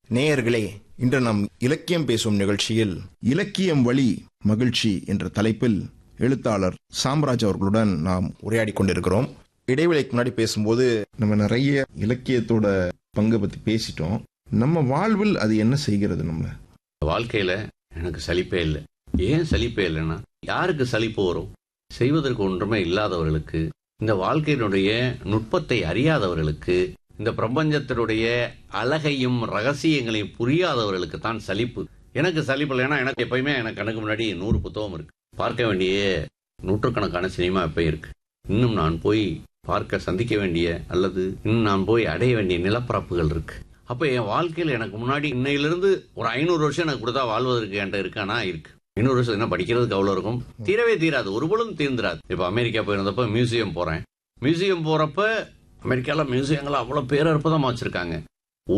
நேயர்களே இன்று நாம் இலக்கியம் பேசும் நிகழ்ச்சியில் இலக்கியம் வழி மகிழ்ச்சி என்ற தலைப்பில் எழுத்தாளர் சாம்ராஜ் அவர்களுடன் நாம் உரையாடி கொண்டிருக்கிறோம் இடைவெளிக்கு முன்னாடி பேசும்போது நம்ம நிறைய இலக்கியத்தோட பங்கை பத்தி பேசிட்டோம் நம்ம வாழ்வில் அது என்ன செய்கிறது நம்மள வாழ்க்கையில எனக்கு சலிப்பே இல்லை ஏன் சலிப்பே இல்லைன்னா யாருக்கு சலிப்பு வரும் செய்வதற்கு ஒன்றுமே இல்லாதவர்களுக்கு இந்த வாழ்க்கையினுடைய நுட்பத்தை அறியாதவர்களுக்கு இந்த பிரபஞ்சத்தினுடைய அழகையும் ரகசியங்களையும் புரியாதவர்களுக்கு தான் சலிப்பு எனக்கு சலிப்பு இல்லைன்னா எனக்கு எப்பயுமே எனக்கு கணக்கு முன்னாடி நூறு புத்தகம் இருக்கு பார்க்க வேண்டிய நூற்றுக்கணக்கான சினிமா எப்ப இருக்கு இன்னும் நான் போய் பார்க்க சந்திக்க வேண்டிய அல்லது இன்னும் நான் போய் அடைய வேண்டிய நிலப்பரப்புகள் இருக்கு அப்ப என் வாழ்க்கையில் எனக்கு முன்னாடி இன்னையிலிருந்து ஒரு ஐநூறு வருஷம் எனக்கு கொடுத்தா வாழ்வதற்கு என்கிட்ட இருக்கானா இருக்கு ஐநூறு வருஷம் என்ன படிக்கிறதுக்கு அவ்வளோ இருக்கும் தீரவே தீராது ஒரு பொழுதும் தீர்ந்துராது இப்போ அமெரிக்கா போயிருந்தப்ப மியூசியம் போறேன் மியூசியம் போறப்ப அமெரிக்கால மியூசியங்கள் அவ்வளோ பேரற்புதமா வச்சிருக்காங்க